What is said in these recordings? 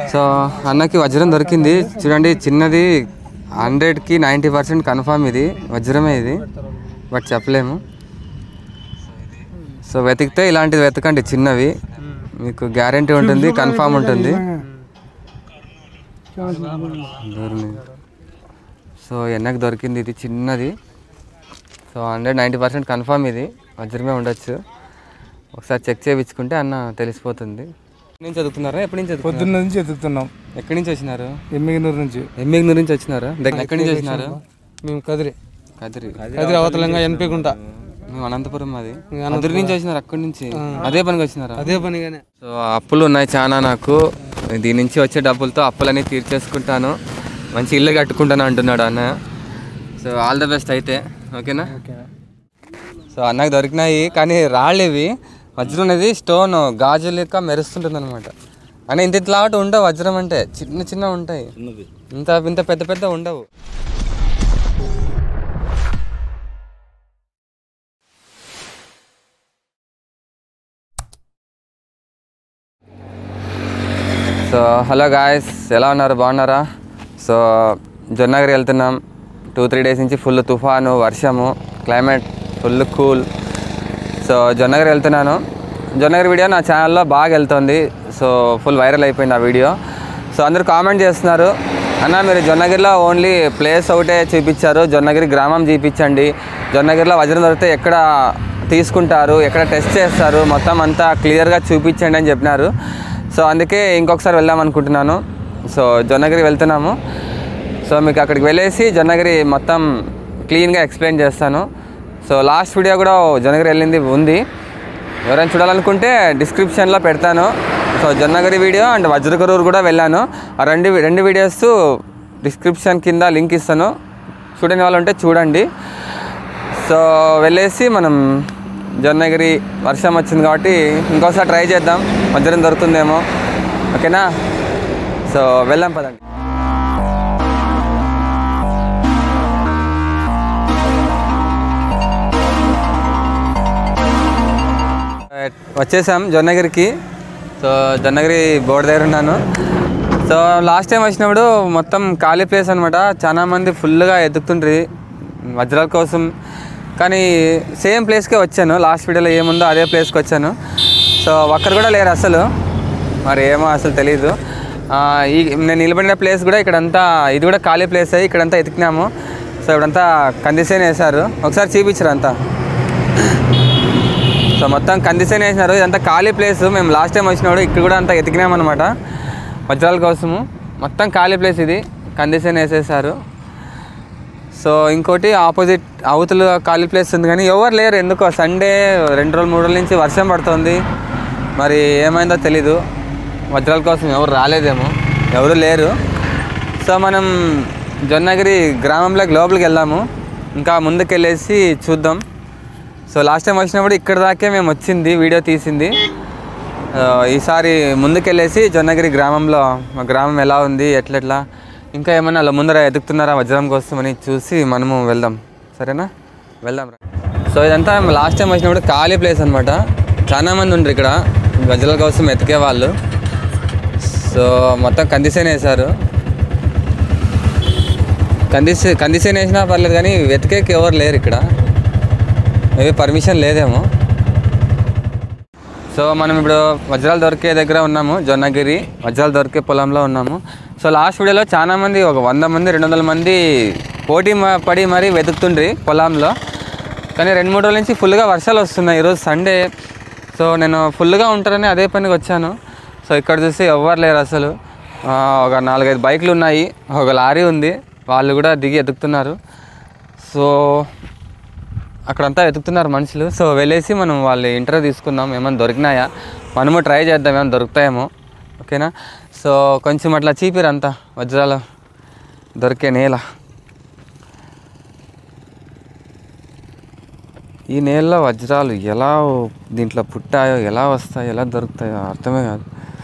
So అన్నకి వజ్రం దొరికింది చూడండి చిన్నది హండ్రెడ్కి నైంటీ పర్సెంట్ కన్ఫామ్ ఇది వజ్రమే ఇది బట్ చెప్పలేము సో వెతికితే ఇలాంటివి వెతకండి చిన్నవి మీకు గ్యారంటీ ఉంటుంది కన్ఫామ్ ఉంటుంది దూరం. సో ఎన్నకి దొరికింది ఇది చిన్నది so hundred ninety percent confirm ఇది వజ్రమే ఉండొచ్చు ఒకసారి చెక్ చేయించుకుంటే అన్న తెలిసిపోతుంది ఎప్పటి నుంచి చదువుతున్నారా ఎప్పటి నుంచి చదువుతున్నారు పొద్దున్న నుంచి ఎదుగుతున్నాం ఎక్కడి నుంచి వచ్చినారు ఎమ్మిగనూరు నుంచి ఎమ్మిగ్నూరు నుంచి వచ్చినారా దగ్గర ఎక్కడి నుంచి వచ్చినారు మేము కదిరి కదిరి కదిరి అవతలంగా ఎన్పికుంటా మేము అనంతపురం అది కదిరి నుంచి వచ్చినారు అక్కడి నుంచి అదే పనికి వచ్చినారా అదే పనిగానే సో అప్పులు ఉన్నాయి చాలా నాకు దీని నుంచి వచ్చే డబ్బులతో అప్పులన్నీ తీర్చేసుకుంటాను మంచి ఇల్లు కట్టుకుంటాను అంటున్నాడు అన్న సో ఆల్ ద బెస్ట్ అయితే ఓకేనా సో అన్నకు దొరికినాయి కానీ రాళ్ళు ఇవి వజ్రం అనేది స్టోన్ గాజు లెక్క మెరుస్తుంటుంది అనమాట అని ఇంత ఇట్లా ఉండవు వజ్రం అంటే చిన్న చిన్న ఉంటాయి ఇంత ఇంత పెద్ద పెద్ద ఉండవు సో హలో గాయస్ ఎలా ఉన్నారు బాగున్నారా సో జొన్నగిరి వెళ్తున్నాం టూ త్రీ డేస్ నుంచి ఫుల్ తుఫాను వర్షము climate full cool so Jonnagiri వెళ్తున్నాను జొన్నగిరి వీడియో నా ఛానల్లో బాగా వెళ్తుంది సో ఫుల్ వైరల్ అయిపోయింది ఆ వీడియో సో అందరూ కామెంట్ చేస్తున్నారు అన్న మీరు జొన్నగిరిలో ఓన్లీ ప్లేస్ ఒకటే చూపించారు జొన్నగిరి గ్రామం చూపించండి జొన్నగిరిలో వజ్రం దొరికితే ఎక్కడ తీసుకుంటారు ఎక్కడ టెస్ట్ చేస్తారు మొత్తం అంతా క్లియర్గా చూపించండి అని చెప్పినారు సో అందుకే ఇంకొకసారి వెళ్దాం అనుకుంటున్నాను సో జొన్నగిరి వెళ్తున్నాము సో మీకు అక్కడికి వెళ్ళేసి జొన్నగిరి మొత్తం క్లీన్గా ఎక్స్ప్లెయిన్ చేస్తాను సో లాస్ట్ వీడియో కూడా జొన్నగిరి వెళ్ళింది ఉంది ఎవరైనా చూడాలనుకుంటే డిస్క్రిప్షన్లో పెడతాను so Jonnagiri video and Vajrakarur కూడా వెళ్ళాను ఆ రెండు రెండు వీడియోస్ డిస్క్రిప్షన్ కింద లింక్ ఇస్తాను చూడని వాళ్ళు ఉంటే చూడండి సో వెళ్ళేసి మనం జొన్నగిరి వర్షం వచ్చింది కాబట్టి ఇంకోసారి ట్రై చేద్దాం వజ్రం దొరుకుతుందేమో ఓకేనా సో వెళ్దాం పదండి వచ్చేసాం జొన్నగిరికి సో జొన్నగిరి బోర్డు దగ్గర ఉన్నాను సో లాస్ట్ టైం వచ్చినప్పుడు మొత్తం ఖాళీ ప్లేస్ అనమాట చాలా మంది ఫుల్గా ఎదుగుతుండ్రి వజ్రాల కోసం కానీ సేమ్ ప్లేస్కే వచ్చాను లాస్ట్ వీడియోలో ఏముందో అదే ప్లేస్కి వచ్చాను సో ఒక్కరు కూడా లేరు అసలు మరి ఏమో అసలు తెలీదు ఆ, ఈ నేను నిలబడిన ప్లేస్ కూడా ఇక్కడంతా ఇది కూడా ఖాళీ ప్లేస్ అయ్యి ఇక్కడంతా ఎతికినాము సో ఇక్కడంతా కందిసేన వేశారు ఒకసారి చూపించరు అంతా సో మొత్తం కందిసేన వేసినారు ఇదంతా ఖాళీ ప్లేస్ మేము లాస్ట్ టైం వచ్చినప్పుడు ఇక్కడ కూడా అంతా ఎతికినామన్నమాట వజ్రాల కోసము మొత్తం ఖాళీ ప్లేస్ ఇది కందిసేన వేసేసారు సో ఇంకోటి ఆపోజిట్ అవతల ఖాళీ ప్లేస్ ఉంది కానీ ఎవరు లేరు ఎందుకో సండే రెండు రోజులు మూడు రోజుల నుంచి వర్షం పడుతుంది మరి ఏమైందో తెలీదు వజ్రాల కోసం ఎవరు రాలేదేమో ఎవరు లేరు సో మనం జొన్నగిరి గ్రామంలోకి లోపలికి వెళ్దాము ఇంకా ముందుకు వెళ్ళేసి చూద్దాం సో లాస్ట్ టైం వచ్చినప్పుడు ఇక్కడ దాకే మేము వచ్చింది వీడియో తీసింది ఆ, ఈసారి ముందుకెళ్ళేసి జొన్నగిరి గ్రామంలో మా గ్రామం ఎలా ఉంది ఎట్లెట్లా ఇంకా ఏమన్నా అలా ముందర ఎదుగుతున్నారా వజ్రం కోసం అని చూసి మనము వెళ్దాం సరేనా వెళ్దాం రా. సో ఇదంతా లాస్ట్ టైం వచ్చినప్పుడు ఖాళీ ప్లేస్ అనమాట చాలా మంది ఉండరు ఇక్కడ వజ్రాల కోసం ఎతికే వాళ్ళు సో మొత్తం కందిసేన వేశారు కందిసే కందిసేన వేసినా పర్లేదు కానీ వెతికేకి ఎవరు లేరు ఇక్కడ మేబీ పర్మిషన్ లేదేమో సో మనం ఇప్పుడు వజ్రాలు దొరికే దగ్గర ఉన్నాము జొన్నగిరి వజ్రాలు దొరికే పొలంలో ఉన్నాము సో లాస్ట్ వీడియోలో చాలా మంది ఒక వంద మంది రెండు వందల మంది పోటీ మ- పడి మరీ వెతుకుతుండ్రి పొలంలో కానీ రెండు మూడు రోజుల నుంచి ఫుల్గా వర్షాలు వస్తున్నాయి ఈరోజు సండే సో నేను ఫుల్గా ఉంటారని అదే పనికి వచ్చాను సో ఇక్కడ చూసి ఎవ్వరు లేరు అసలు ఆ, ఒక నాలుగైదు బైకులు ఉన్నాయి ఒక లారీ ఉంది వాళ్ళు కూడా దిగి ఎదుగుతున్నారు సో అక్కడంతా వెతుకుతున్నారు మనుషులు సో వెళ్ళేసి మనం వాళ్ళ ఇంటర్వ్యూ తీసుకుందాం ఏమైనా దొరికినాయా మనము ట్రై చేద్దాం ఏమైనా దొరుకుతాయేమో ఓకేనా సో కొంచెం అట్లా చీపిరు అంతా వజ్రాలు దొరికే నేల ఈ నేలలో వజ్రాలు ఎలా దీంట్లో పుట్టాయో ఎలా వస్తాయో ఎలా దొరుకుతాయో అర్థమే కాదు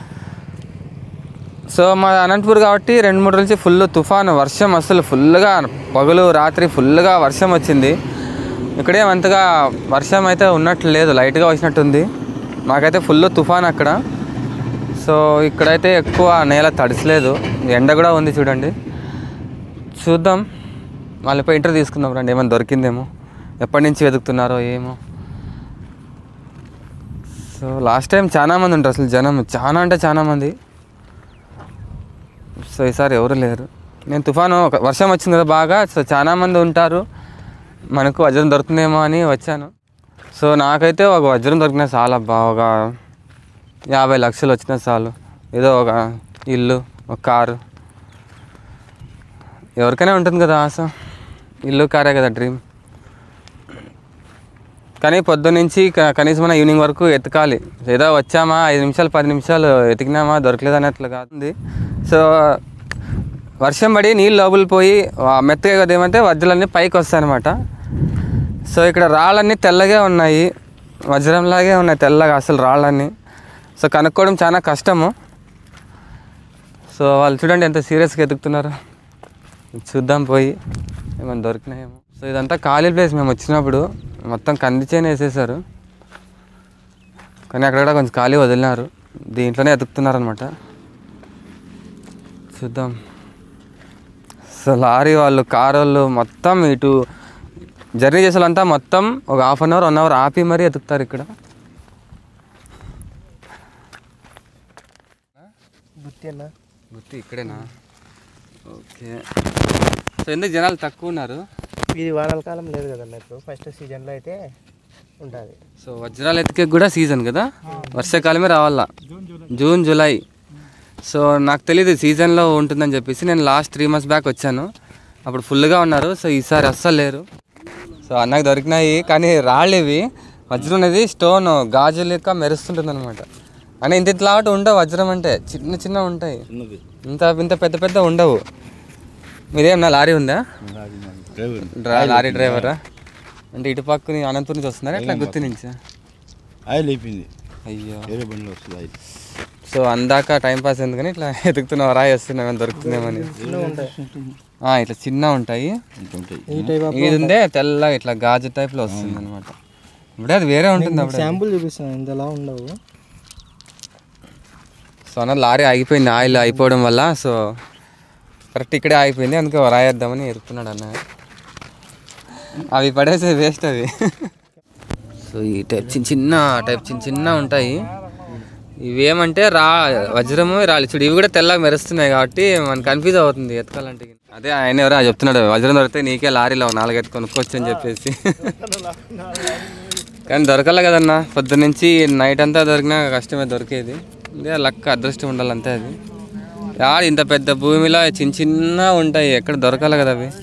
సో మా అనంతపూర్ కాబట్టి రెండు మూడు రోజుల నుంచి ఫుల్ తుఫాను వర్షం అసలు ఫుల్గా పగలు రాత్రి ఫుల్గా వర్షం వచ్చింది ఇక్కడేం అంతగా వర్షం అయితే ఉన్నట్లు లేదు లైట్గా వచ్చినట్టుంది మాకైతే ఫుల్ తుఫాన్ అక్కడ సో ఇక్కడైతే ఎక్కువ నేల తడిసలేదు ఎండ కూడా ఉంది చూడండి చూద్దాం మళ్ళీ పోయి ఇంటర్ తీసుకుందాం రండి ఏమైనా దొరికిందేమో ఎప్పటి నుంచి వెతుకుతున్నారో ఏమో సో లాస్ట్ టైం చాలా మంది ఉంటారు అసలు జనం చాలా అంటే చాలా మంది సో ఈసారి ఎవరు లేరు నేను తుఫాను ఒక వర్షం వచ్చింది కదా బాగా సో చాలా మంది ఉంటారు మనకు వజ్రం దొరుకుతుందేమో అని వచ్చాను సో నాకైతే ఒక వజ్రం దొరికిన చాలా బాగా యాభై లక్షలు వచ్చిన చాలు ఏదో ఒక ఇల్లు ఒక కారు ఎవరికైనా ఉంటుంది కదా ఆశ ఇల్లు కారే కదా డ్రీమ్ కానీ పొద్దున్నుంచి క- కనీసం మన ఈవినింగ్ వరకు ఎతకాలి ఏదో వచ్చామా ఐదు నిమిషాలు పది నిమిషాలు ఎతికినామా దొరకలేదు అన్నట్లు కాదు సో వర్షం పడి నీళ్ళు లోపలికి పోయి ఆ మెత్తగా కదా ఏమంటే వజ్రాలన్నీ పైకి వస్తాయన్నమాట సో ఇక్కడ రాళ్ళన్నీ తెల్లగా ఉన్నాయి వజ్రంలాగే ఉన్నాయి తెల్లగా అసలు రాళ్ళన్నీ సో కనుక్కోవడం చాలా కష్టము సో వాళ్ళు చూడండి ఎంత సీరియస్గా ఎదుగుతున్నారు చూద్దాం పోయి ఏమైనా దొరికినాయేమో సో ఇదంతా ఖాళీ ప్లేస్ మేము వచ్చినప్పుడు మొత్తం కంది చేను వేసేసారు కానీ అక్కడ కొంచెం ఖాళీ వదిలినారు దీంట్లోనే ఎతుకుతున్నారు అనమాట చూద్దాం సో లారీ వాళ్ళు కార్ వాళ్ళు మొత్తం ఇటు జర్నీ చేసే వాళ్ళంతా మొత్తం ఒక half an hour one hour ఆపి మరీ ఎతుకుతారు ఇక్కడ గుత్తి అన్న గుర్తు ఇక్కడేనా ఓకే సో ఎందుకు జనాలు తక్కువ ఉన్నారు ఇది వానాల కాలం లేదు కదన్న ఇప్పుడు ఫస్ట్ సీజన్లో అయితే ఉంటుంది సో వజ్రాలు ఎతికే కూడా సీజన్ కదా వర్షాకాలమే రావాలా జూన్ జూలై సో నాకు తెలియదు సీజన్లో ఉంటుందని చెప్పేసి నేను లాస్ట్ త్రీ మంత్స్ బ్యాక్ వచ్చాను అప్పుడు ఫుల్గా ఉన్నారు సో ఈసారి అస్సలు లేరు సో అన్నకు దొరికినాయి కానీ రాళ్ళు ఇవి వజ్రం అనేది స్టోన్ గాజు లెక్క మెరుస్తుంటుంది అనమాట అని ఇంత ఇట్లా ఉండవు వజ్రం అంటే చిన్న చిన్న ఉంటాయి ఇంత ఇంత పెద్ద పెద్ద ఉండవు మీదేమన్నా లారీ ఉందా డ్రా- లారీ డ్రైవరా అంటే ఇటు పక్కని అనంతపురం నుంచి వస్తున్నారా ఎట్లా గుర్తు నుంచి ఆయిల్ అయిపోయింది అయ్యో వేరే బండిలో వస్తుంది ఆయిల్ సో అందాక టైం పాస్ ఎందుకని ఇట్లా ఎతుకుతున్నావు రాయి వస్తున్నామని దొరుకుతుందేమని ఆ, ఇట్లా చిన్న ఉంటాయి ఇంత ఉంటాయి ఇది ఉందే తెల్లగా ఇట్లా గాజు టైప్లో వస్తుంది అనమాట ఇప్పుడే అది వేరే ఉంటుంది అప్పుడే శాంపుల్ చూపిస్తున్నాను ఇంతలా ఉండవు సో అన్న లారీ ఆగిపోయింది ఆయిల్ అయిపోవడం వల్ల సో కరెక్ట్ ఇక్కడే ఆగిపోయింది అందుకే రాయేద్దామని ఎరుకుతున్నాడు అన్న అవి పడేసే వేస్ట్ అవి సో ఈ టైప్ చిన్న చిన్న టైప్ చిన్న చిన్న ఉంటాయి ఇవి ఏమంటే రా వజ్రము రాళ్ళు చూడు ఇవి కూడా తెల్లగా మెరుస్తున్నాయి కాబట్టి మనకు కన్ఫ్యూజ్ అవుతుంది ఎతకాలంటే అదే ఆయన ఎవరో చెప్తున్నాడు వజ్రం దొరికితే నీకే లారీలో నాలుగు ఎత్తు కొనుక్కోవచ్చు అని చెప్పేసి కానీ దొరకాల కదన్నా పొద్దున్నుంచి నైట్ అంతా దొరికినా కష్టమే దొరికేది ఇదే లక్ అదృష్టం ఉండాలి అంతే అది యాడ ఇంత పెద్ద భూమిలో చిన్న చిన్న ఉంటాయి ఎక్కడ దొరకాలి కదా అవి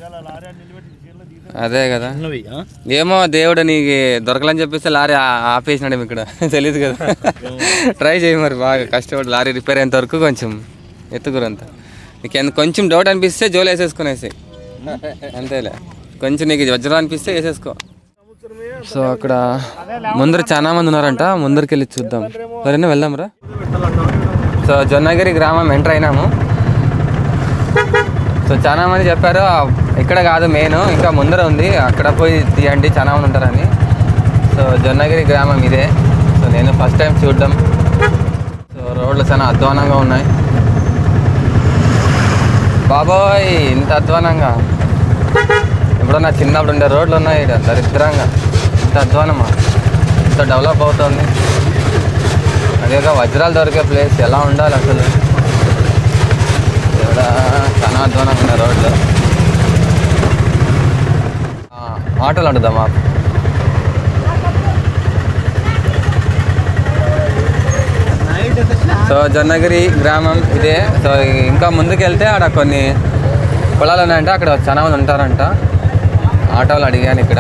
అదే కదా ఉన్నవి ఆ? ఏమో దేవుడు నీకు దొరకలని చెప్పేసి లారీ ఆ- ఆపేసినాడు ఇక్కడ తెలియదు కదా ట్రై చేయి మరి బాగా కష్టపడి లారీ రిపేర్ అయ్యేంత వరకు కొంచెం ఎత్తుకురంతా నీకు ఎంత కొంచెం డౌట్ అనిపిస్తే జోలు వేసేసుకునేసి అంతేలే కొంచెం నీకు వజ్రం అనిపిస్తే వేసేసుకో సో అక్కడ ముందర చాలా మంది ఉన్నారంట ముందరికి వెళ్ళి చూద్దాం సరేనా వెళ్దాం రా సో జొన్నగిరి గ్రామం ఎంటర్ అయినాము సో చాలా మంది చెప్పారు "ఆ, ఇక్కడ కాదు మెయిన్ ఇంకా ముందర ఉంది అక్కడ పోయి తీయండి చాలా మంది ఉంటారని సో జొన్నగిరి గ్రామం ఇదే సో నేను ఫస్ట్ టైం చూడడం సో రోడ్లు చాలా అధ్వానంగా ఉన్నాయి బాబోయ్ ఇంత అధ్వానంగా ఎప్పుడన్నా చిన్నప్పుడు ఉండే రోడ్లు ఉన్నాయి ఈడ దరిద్రంగా ఇంత అధ్వానమా ఇంత డెవలప్ అవుతుంది అదే ఒక వజ్రాలు దొరికే ప్లేస్ ఎలా ఉండాలి అసలు ఇక్కడ చాలా అధ్వానంగా ఉన్నాయి రోడ్లు ఆ, ఆటోలు అడుగుదామా సో జొన్నగిరి గ్రామం ఇదే సో ఇంకా ముందుకు వెళ్తే ఆడ కొన్ని పొలాలు ఉన్నాయంట అక్కడ చాలా మంది ఉంటారంట ఆటోలు అడిగాను ఇక్కడ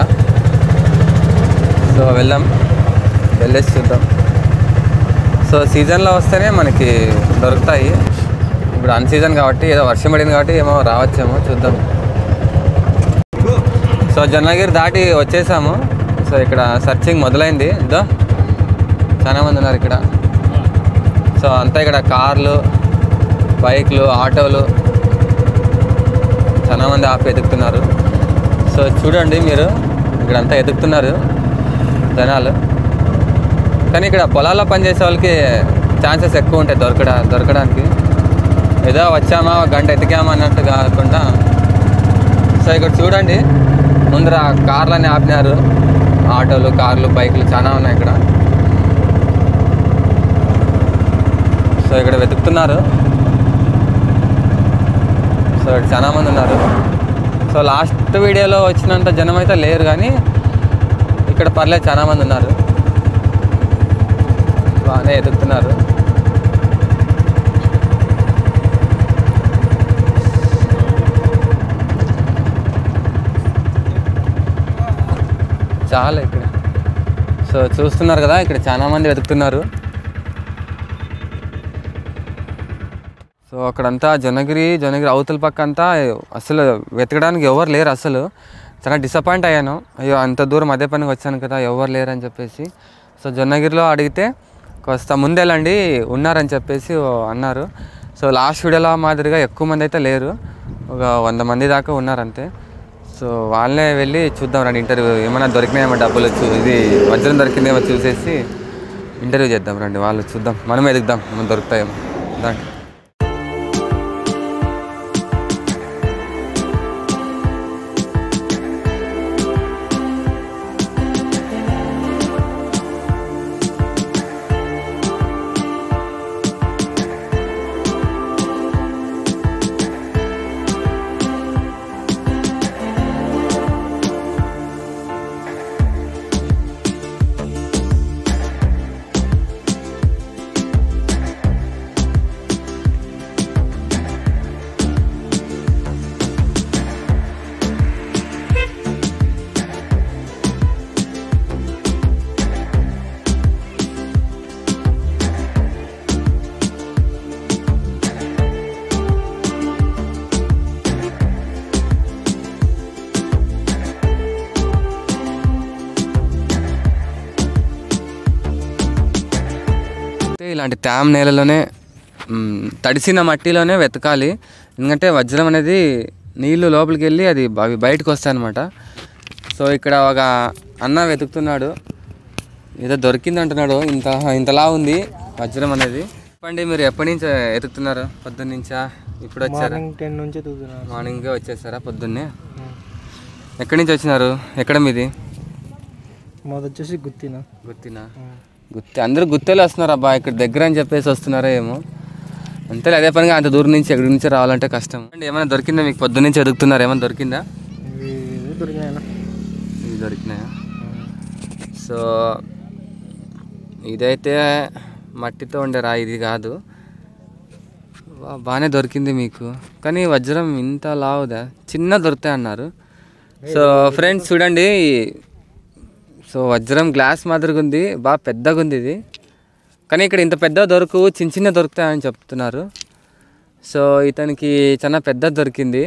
సో వెళ్దాం వెళ్ళేసి చూద్దాం సో సీజన్లో వస్తేనే మనకి దొరుకుతాయి ఇప్పుడు అన్ సీజన్ కాబట్టి ఏదో వర్షం పడింది కాబట్టి ఏమో రావచ్చేమో చూద్దాం సో జొన్నగిరి దాటి వచ్చేసాము సో ఇక్కడ సర్చింగ్ మొదలైంది ఇదో చాలా మంది ఉన్నారు ఇక్కడ సో అంతా ఇక్కడ కార్లు బైక్లు ఆటోలు చాలా మంది ఆపి ఎదుగుతున్నారు సో చూడండి మీరు ఇక్కడ అంతా ఎదుగుతున్నారు జనాలు కానీ ఇక్కడ పొలాల్లో పనిచేసే వాళ్ళకి ఛాన్సెస్ ఎక్కువ ఉంటాయి దొరకడా దొరకడానికి ఏదో వచ్చామా ఒక గంట ఎతికామా అన్నట్టు కాకుండా సో ఇక్కడ చూడండి ముందర కార్లని ఆపినారు ఆటోలు కార్లు బైకులు చాలా ఉన్నాయి ఇక్కడ సో ఇక్కడ వెతుకుతున్నారు సో ఇక్కడ చాలా మంది ఉన్నారు సో లాస్ట్ వీడియోలో వచ్చినంత జనం అయితే లేరు కానీ ఇక్కడ పర్లేదు చాలా మంది ఉన్నారు బాగానే ఎదుగుతున్నారు చాలా ఇక్కడ సో చూస్తున్నారు కదా ఇక్కడ చాలా మంది వెతుకుతున్నారు సో అక్కడంతా జనగిరి జనగిరి అవతల పక్క అంతా అసలు వెతకడానికి ఎవరు లేరు అసలు చాలా డిసప్పాయింట్ అయ్యాను అయ్యో అంత దూరం అదే పనికి వచ్చాను కదా ఎవరు లేరు అని చెప్పేసి సో జొన్నగిరిలో అడిగితే కాస్త ముందెళ్ళండి ఉన్నారని చెప్పేసి అన్నారు సో లాస్ట్ వీడియోలో మాదిరిగా ఎక్కువ మంది అయితే లేరు ఒక వంద మంది దాకా ఉన్నారంతే సో వాళ్ళనే వెళ్ళి చూద్దాం రండి ఇంటర్వ్యూ ఏమైనా దొరికినాయేమో డబ్బులు చూ ఇది వజ్రం దొరికిందేమో చూసేసి ఇంటర్వ్యూ చేద్దాం రండి వాళ్ళు చూద్దాం మనం ఎదుగుదాం మనం దొరుకుతాయేమో దాంట్లో అయితే ఇలాంటి ట్యామ్ నేలలోనే మ్, తడిసిన మట్టిలోనే వెతకాలి ఎందుకంటే వజ్రం అనేది నీళ్లు లోపలికి వెళ్ళి అది అవి బయటకు వస్తాయన్నమాట సో ఇక్కడ ఒక అన్న వెతుకుతున్నాడు ఏదో దొరికింది అంటున్నాడు ఇంత ఇంతలా ఉంది వజ్రం అనేది చెప్పండి మీరు ఎప్పటి నుంచి వెతుకుతున్నారు పొద్దున్న నుంచా ఇప్పుడు వచ్చారా మార్నింగ్ టెన్ నుంచి తూగుతున్నాను మార్నింగే వచ్చేసారా పొద్దున్నే ఎక్కడి నుంచి వచ్చినారు ఎక్కడ మీది మొదటి వచ్చేసి గుత్తిన గుత్తినా గుత్తి అందరూ గుత్తేలు వస్తున్నారు అబ్బా ఇక్కడ దగ్గర అని చెప్పేసి వస్తున్నారో ఏమో అంతే అదే పనిగా అంత దూరం నుంచి ఎక్కడి నుంచి రావాలంటే కష్టం అండి ఏమైనా దొరికిందా మీకు పొద్దు నుంచి ఎదుగుతున్నారు ఏమైనా దొరికిందా ఇవి ఇవి దొరికినాయన ఇవి దొరికినాయా సో ఇదైతే మట్టితో ఉండే రా ఇది కాదు వా- బాగానే దొరికింది మీకు కానీ వజ్రం ఇంత లావుదా చిన్న దొరుకుతాయి అన్నారు సో ఫ్రెండ్స్ చూడండి సో వజ్రం గ్లాస్ మాదిరిగా ఉంది బాగా పెద్దగా ఉంది ఇది కానీ ఇక్కడ ఇంత పెద్ద దొరకు చిన్న చిన్న దొరుకుతాయని చెప్తున్నారు సో ఇతనికి చాలా పెద్ద దొరికింది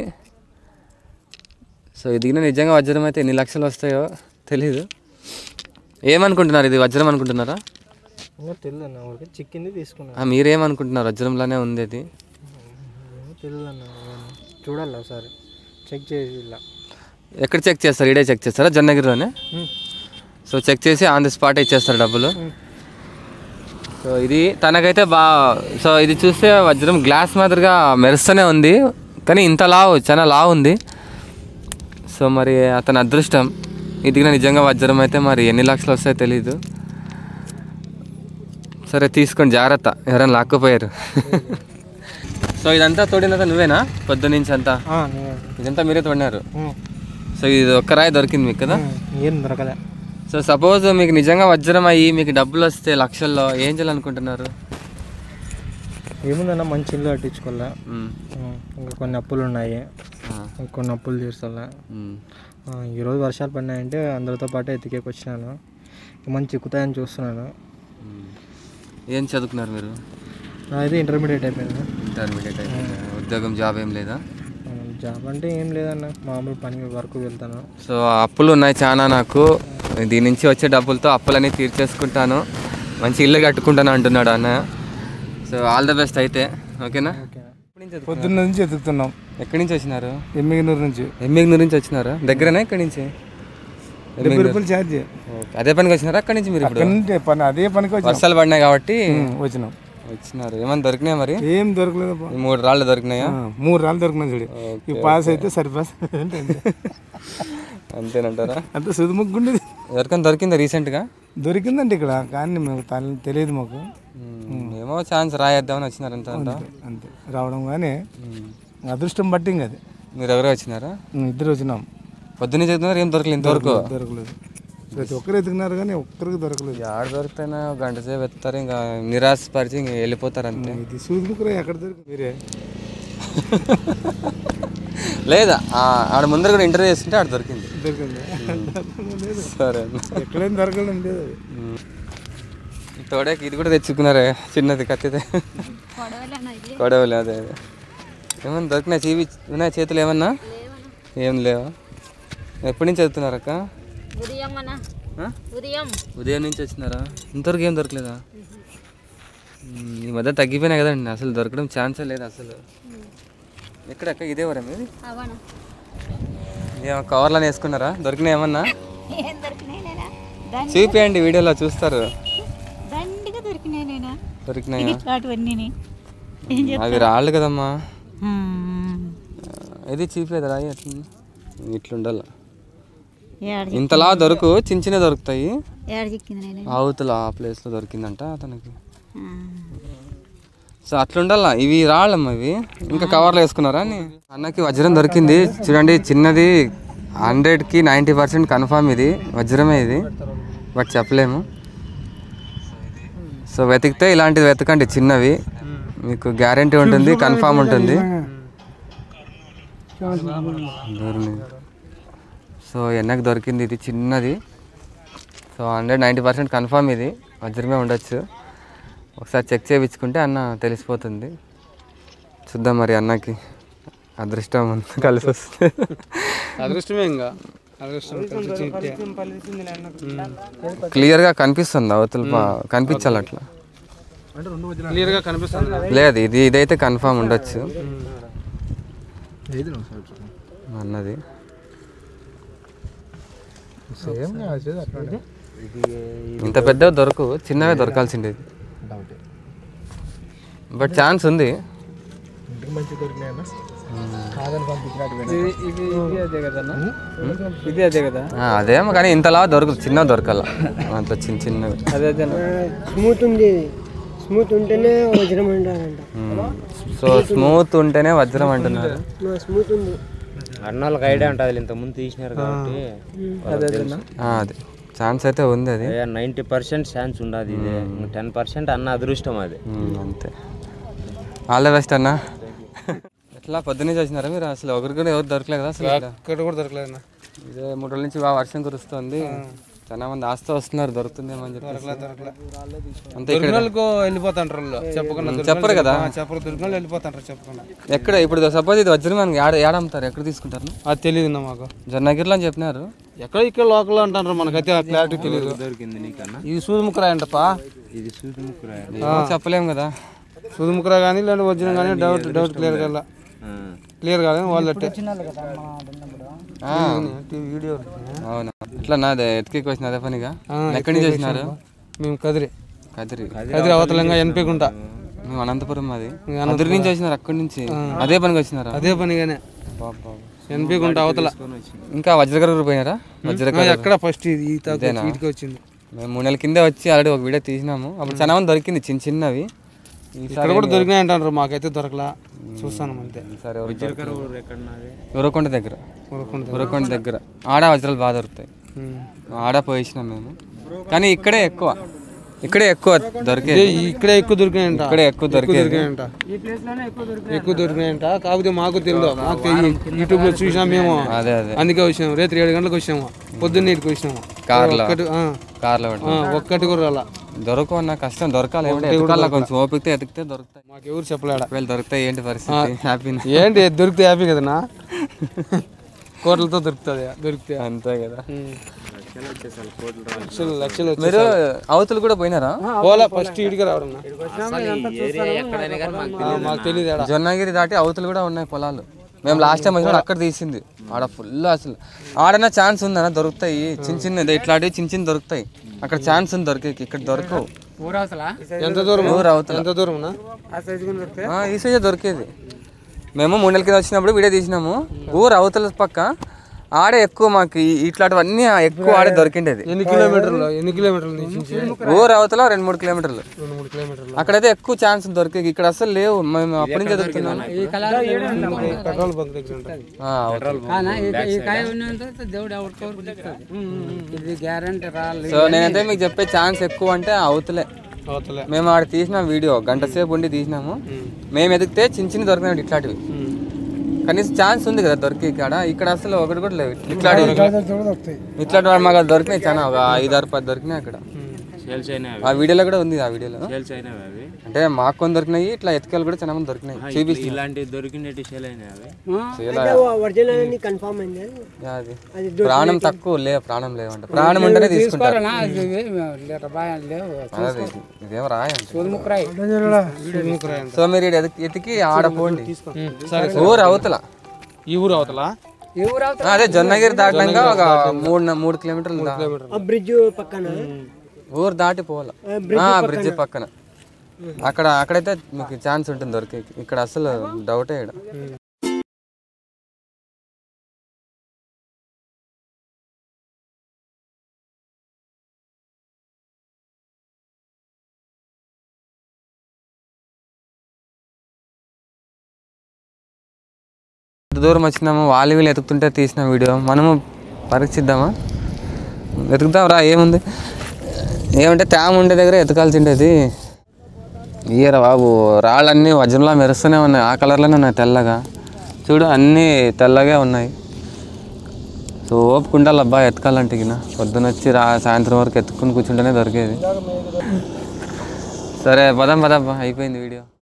సో ఇది గిన నిజంగా వజ్రం అయితే ఎన్ని లక్షలు వస్తాయో తెలీదు ఏమనుకుంటున్నారు ఇది వజ్రం అనుకుంటున్నారా ఇంకా తెలియదు అన్న ఊరికి చిక్కింది తీసుకున్నాను ఆ, మీరేమనుకుంటున్నారు వజ్రంలానే ఉంది అది ఏమో తెలియదు అన్న ఏమో. చూడాలి ఒకసారి చెక్ చేసి ఇలా ఎక్కడ చెక్ చేస్తారు ఈడే చెక్ చేస్తారా జొన్నగిరిలోనే సో చెక్ చేసి ఆన్ ది స్పాట్ ఇచ్చేస్తారు డబ్బులు సో ఇది తనకైతే బా సో ఇది చూస్తే వజ్రం గ్లాస్ మాదిరిగా మెరుస్తూనే ఉంది కానీ ఇంత లావు చాలా లావు ఉంది సో మరి అతని అదృష్టం ఇది కూడా నిజంగా వజ్రం అయితే మరి ఎన్ని లక్షలు వస్తాయో తెలీదు సరే తీసుకోండి జాగ్రత్త ఎవరైనా లాక్కుపోయారు సో ఇదంతా తోడినంత నువ్వేనా పొద్దు నుంచి అంతా ఆ, నేను- ఇదంతా మీరే తోడినారు ఉమ్, సో ఇది ఒక్క రాయి దొరికింది మీకు కదా ఉమ్, ఏం దొరకలే సో సపోజ్ మీకు నిజంగా వజ్రం అయ్యి మీకు డబ్బులు వస్తే లక్షల్లో ఏం చేయాలనుకుంటున్నారు ఏముందన్న మంచి ఇల్లు కట్టించుకోవాలా మ్మ్. ఉమ్, ఇంకా కొన్ని అప్పులు ఉన్నాయి ఆ, ఇంకా కొన్ని అప్పులు తీర్చాలా మ్మ్. ఆ, ఈరోజు వర్షాలు పడినాయంటే అందరితో పాటు ఎతికేకి వచ్చినాను మంచి చిక్కుతాయని చూస్తున్నాను మ్మ్. ఏం చదువుకున్నారు మీరు నాది ఇంటర్మీడియట్ అయిపోయింది ఇంటర్మీడియట్ అయిపోయిందా? ఉద్యోగం జాబ్ ఏం లేదా ఆ, జాబ్ అంటే ఏం లేదన్న మామూలు పని వరకు వెళ్తాను సో అప్పులు ఉన్నాయి చాలా నాకు దీని నుంచి వచ్చే డబ్బులతో అప్పులన్నీ తీర్చేసుకుంటాను మంచి ఇల్లు కట్టుకుంటాను అంటున్నాడు అన్న సో ఆల్ ద బెస్ట్ అయితే ఓకేనా ఓకే ఎక్కడి నుంచి చదువుకున్నారు? పొద్దున్న నుంచి ఎదుగుతున్నాం ఎక్కడి నుంచి వచ్చినారు ఎమ్మిగనూరు నుంచి ఎమ్మిగ్నూరు నుంచి వచ్చినారా దగ్గరనే ఎక్కడి నుంచి డెబ్బై రూపాయలు ఛార్జ్ ఓకే. అదే పనికి వచ్చినారా అక్కడి నుంచి మీరు ఇప్పుడు అక్కడి నుంచి పని అదే పనికి వచ్చినాం వర్షాలు పడినాయి కాబట్టి ఉమ్, వచ్చినాం వచ్చినారు ఏమైనా దొరికినాయా మరి ఏం దొరకలేదప్పా ఈ మూడు రాళ్ళు దొరికినాయా ఆ, మూడు రాళ్ళు దొరికినాయి చూడు ఈ పాస్ అయితే సరిపాస్ అంతేనంటారా అంత సుదుముగ్గుండేది ఎవరికైనా దొరికిందా రీసెంట్గా దొరికిందండి ఇక్కడ కానీ మేము తన తెలియదు మాకు ఏమో ఛాన్స్ రాయేద్దామని వచ్చినారు అంత అంట అంతే రావడం కానీ అదృష్టం బట్టి ఇంక అది మీరు ఎవరో వచ్చినారా ఉం, ఇద్దరు వచ్చినాం పొద్దున్నే చెప్తున్నారు ఏం దొరకలేదు ఇంతవరకు దొరకలేదు ప్రతి ఒక్కరు ఎత్తుకున్నారు కానీ ఒక్కరికి దొరకలేదు ఆడ దొరికితేనే ఒక గంట సేపు ఎత్తారు ఇంకా నిరాశపరిచి ఇంక వెళ్ళిపోతారు అంతే ఇది సూదుముకురా ఎక్కడ దొరికి మీరే లేదా ఆ, ఆడ ముందర కూడా ఇంటర్వ్యూ చేస్తుంటే ఆడ దొరికింది దొరికింది లేదు సరే ఎక్కడైనా దొరకడం లేదు అది తోడేకి ఇది కూడా తెచ్చుకున్నారే చిన్నది కత్తితే కొడవలే అదే అదే ఏమన్నా దొరికినా చీవి ఉన్నాయి చేతులు ఏమన్నా ఏం లేవా ఎప్పటి నుంచి చదువుతున్నారక్క ఉదయం అన్న ఆ? ఉదయం ఉదయం నుంచి వచ్చినారా ఇంతవరకు ఏం దొరకలేదా మ్మ్, ఈ మధ్య తగ్గిపోయినాయి కదండి అసలు దొరకడం ఛాన్సే లేదు అసలు ఎక్కడక్క ఇదే వరం ఇది అవన ఏమో కవర్లను వేసుకున్నారా దొరికినా ఏమన్నా ఏం దొరికినాయి నేనా దండి చూపియండి వీడియోలో చూస్తారు దండిగా దొరికినాయి నేనా దొరికినాయా అటువన్నీ అవి రాళ్ళు కదమ్మా ఇది చీపేది రాయి అట్లా ఇట్లుండాలి ఏడు ఇంతలా దొరకు చిన్న చిన్న దొరుకుతాయి ఏడు చిక్కింది నేను అవతల ఆ ప్లేస్లో దొరికిందంట అతనికి సో అట్లుండాలా ఇవి రాళ్ళమ్మా ఇవి ఇంకా కవర్లో వేసుకున్నారా అని అన్నకి వజ్రం దొరికింది చూడండి చిన్నది హండ్రెడ్కి నైంటీ పర్సెంట్ కన్ఫామ్ ఇది వజ్రమే ఇది బట్ చెప్పలేము సో వెతికితే ఇలాంటివి వెతకండి చిన్నవి మీకు గ్యారంటీ ఉంటుంది కన్ఫామ్ ఉంటుంది దూరం. సో ఎన్నకి దొరికింది ఇది చిన్నది so hundred ninety percent confirm ఇది వజ్రమే ఉండొచ్చు ఒకసారి చెక్ చేయించుకుంటే అన్న తెలిసిపోతుంది చూద్దాం మరి అన్నకి అదృష్టం ఉంది కలిసి వస్తే అదృష్టమే ఇంకా అదృష్టం క్లియర్గా కనిపిస్తుంది అవతల పా- కనిపించాలి అట్లా క్లియర్గా కనిపిస్తుంది లేదు ఇది ఇదైతే కన్ఫామ్ ఉండొచ్చు అన్నది ఇంత పెద్ద దొరకు చిన్నవే దొరకాల్సిండేది బట్ ఛాన్స్ ఉంది ఇది అదే కదా ఆ, అదేమో కానీ ఇంతలా దొరకదు చిన్న దొరకాల అంత చిన్న చిన్నవి అదే అదే స్మూత్ ఉంది స్మూత్ ఉంటేనే వజ్రం అంటారంట సో స్మూత్ ఉంటేనే వజ్రం అంటున్నారు స్మూత్ ఉంది అన్నోళ్ళకి ఐడియా ఉంటుంది ఇంత ముందు తీసినారు కాబట్టి ఆ, అది ఛాన్స్ అయితే ఉంది అది నైంటీ పర్సెంట్ ఛాన్స్ ఉండదు ఇది టెన్ పర్సెంట్ అన్న అదృష్టం అది ఉమ్, అంతే ఆల్ ద బెస్ట్ అన్న ఎట్లా పొద్దున్నే చూసినారా మీరు అసలు ఒకరికి కూడా ఎవరు దొరకలేదు కదా అసలు ఇక్కడ? ఇక్కడ కూడా దొరకలేదు ఇదే మూడు రోజుల నుంచి బాగా వర్షం కురుస్తుంది చాలా మంది ఆస్తి వస్తున్నారు దొరుకుతుందేమో అని చెప్పి అంతే ఇక్కడ దొరికినోళ్ళకు వెళ్ళిపోతాంటారు వాళ్ళు చెప్పకుండా దొరికిన చెప్పరు కదా వాళ్ళు- ఆ, చెప్పరు దొరికిన వాళ్ళు వెళ్ళిపోతాంటారు చెప్పకుండా ఎక్కడ ఇప్పుడు సపోజ్ ఇది వజ్రం మనకి ఏడ ఏడ అమ్ముతారు ఎక్కడ తీసుకుంటారు అది తెలియదు మాకు జొన్నగిరిలో అని చెప్పినారు ఎక్కడ ఇక్కడ లోకల్ అంటారు మనకైతే ఆ క్లారిటీ తెలియదు దొరికింది నీకన్నా ఇది సూదుముక్కరాయి అంటపా ఇది సూదిముక్కురా ఏమో చెప్పలేం కదా సూదుముక్కరా కానీ లేదంటే వజ్రం కానీ డౌట్ డౌట్ క్లియర్ కాల క్లియర్ కాలేదు వాళ్ళు అట్టే ఆ, వీడియో అవునా ఇట్లా నాదే ఎత్తికి వచ్చిన అదే పనిగా ఎక్కడి నుంచి వచ్చినారు మేము కదిరి కదిరి కదిరి అవతలంగా ఎన్పికుంటా మేము అనంతపురం మాది కదిరి నుంచి వచ్చినారు అక్కడి నుంచి అదే పనికి వచ్చినారా అదే పనిగానే ఎన్పికుంటా అవతల ఇంకా వజ్రకర పోయినారా వజ్రకర ఎక్కడ ఫస్ట్ ఇది ఈ తాకు వీటికి వచ్చింది మేము మూడు నెలల కిందే వచ్చి ఆల్రెడీ ఒక వీడియో తీసినాము అప్పుడు చాలా మంది దొరికింది చిన్న చిన్నవి ఇక్కడ కూడా దొరికినాయి అంటారు మాకైతే సరే చూస్తాను అంతే సరే ఉరకొండ దగ్గర ఊరుకుంటా. ఉరకొండ దగ్గర ఆడ వజ్రాలు బాగా దొరుకుతాయి ఆడ పోయించినాం మేము కానీ ఇక్కడే ఎక్కువ ఇక్కడే ఎక్కువ దొరికేది ఇదే ఇక్కడే ఎక్కువ దొరికినాయంట ఇక్కడే ఎక్కువ దొరికేది దొరికినాయంట ఎక్కువ దొరికినాయంట కాకపోతే మాకు తెలియదు మాకు తెలియదు యూట్యూబ్ లో చూసినాం మేము అదే అదే అందుకే వచ్చినాము రేత్రి ఏడు గంటలకు వచ్చినాము పొద్దున్న ఇంటికి వచ్చినాము కార్లో ఒక్కటి ఆ, కార్లో ఆ, పట్టుకొని. ఒక్కటి కూడా రాలా దొరకవన్న కష్టం దొరకాలి ఏమిటి ఎతకాల కొంచెం ఓపికతే ఎతికితే దొరుకుతాయి మాకు ఎవరు చెప్పలేడా ఒకవేళ దొరుకుతాయి ఏంటి పరిస్థితి హ్యాపీ ఏంటి దొరికితే హ్యాపీ కదనా కోట్లతో దొరుకుతుంది దొరికితే అంతే కదా లక్షలు లక్షలు వచ్చి మీరు అవతలు కూడా పోయినారా పోలా ఫస్ట్ ఇడికి రావడం మాకు తెలియదు ఆడ జొన్నగిరి దాటి అవతలు కూడా ఉన్నాయి పొలాలు మేము లాస్ట్ టైం వచ్చినప్పుడు అక్కడ తీసింది ఆడ ఫుల్ అసలు ఆడన ఛాన్స్ ఉందన్న దొరుకుతాయి చిన్న చిన్నది ఇట్లాంటివి చిన్న చిన్న దొరుకుతాయి అక్కడ ఛాన్స్ ఉంది దొరికే ఇక్కడ దొరకవు ఎంత దూరం ఊరు అవతల ఎంత దూరం ఆ, ఈ సైజే దొరికేది మేము మూడు నెలల కింద వచ్చినప్పుడు వీడియో తీసినాము ఊరు అవతల పక్క ఆడే ఎక్కువ మాకు ఈ- ఇట్లాంటివన్నీ ఎక్కువ ఆడే దొరికిండేది ఎన్ని కిలోమీటర్లు ఎన్ని కిలోమీటర్లు నుంచి ఊరు అవతల రెండు మూడు కిలోమీటర్లు రెండు మూడు కిలోమీటర్లు అక్కడైతే ఎక్కువ ఛాన్స్ దొరికే ఇక్కడ అసలు లేవు మేము అప్పటి నుంచి దొరుకుతున్నాను పెట్రోల్ బంక్ దగ్గర ఉంటుంది ఆ, అవతల. ఇది గ్యారంటీ రాలేదు సో నేనైతే మీకు చెప్పే ఛాన్స్ ఎక్కువ అంటే అవతలే అవతలే మేము ఆడ తీసినాం వీడియో గంట సేపు ఉండి తీసినాము మేము ఎదిగితే చిన్న చిన్న దొరికినాయి ఇట్లాంటివి కనీసం ఛాన్స్ ఉంది కదా దొరికి ఇక్కడ ఇక్కడ అసలు ఒకటి కూడా లేవు ఇట్లాంటివి ఇట్లాంటి వాడు మాకు దొరికినాయి చాలా ఒక ఐదు ఆరు పది దొరికినాయి అక్కడ సేల్స్ అయినాయి ఆ వీడియోలో కూడా ఉంది ఆ వీడియోలో సేల్స్ అయినాయి అవి అంటే మాకు కొన్ని దొరికినాయి ఇట్లా ఎత్తుకెళ్ళి కూడా చాలా మంది దొరికినాయి చూపిస్తుంది ఇలాంటి దొరికినట్టు సేల్ అయినాయి అవి అంటే ఒరిజినల్ అని కన్ఫర్మ్ అయింది అది ప్రాణం తక్కువ లే ప్రాణం లేవంట ప్రాణం ఉంటేనే తీసుకుంటారు లీటర్ బాగా లేవు అదే ఇది- ఇదేం రాయండి సోదుముక్కరాయి సో మీరు ఈడ ఎతికి- ఎతికి ఆడపోండి ఊరు అవతల ఈ ఊరు అవతల ఈ ఊరు అవతల ఆ, అదే జొన్నగిరి దాటినాక ఒక మూడు న- మూడు కిలోమీటర్లు దా- ఆ బ్రిడ్జ్ పక్కన ఊరు దాటి పోవాలి బ్రిడ్జ్ పక్కన అక్కడ అక్కడైతే మీకు ఛాన్స్ ఉంటుంది దొరికే ఇక్కడ అసలు డౌటే ఇక్కడ ఎంత దూరం వచ్చినాము వాళ్ళు వీళ్ళు ఎతుకుతుంటే తీసిన వీడియో మనము పరీక్షిద్దామా వెతుకుతాం రా ఏముంది ఏమంటే తేమ ఉండే దగ్గర ఎతకాల్సిండేది ఈయర బాబు రాళ్ళన్నీ వజ్రంలా మెరుస్తూనే ఉన్నాయి ఆ కలర్లోనే ఉన్నాయి తెల్లగా చూడు అన్నీ తెల్లగా ఉన్నాయి సో ఓపుకుండాలి అబ్బా ఎతకాలంటే గిన పొద్దున వచ్చి రా సాయంత్రం వరకు ఎత్తుకుని కూర్చుంటేనే దొరికేది సరే పదం పదబ్బా అయిపోయింది వీడియో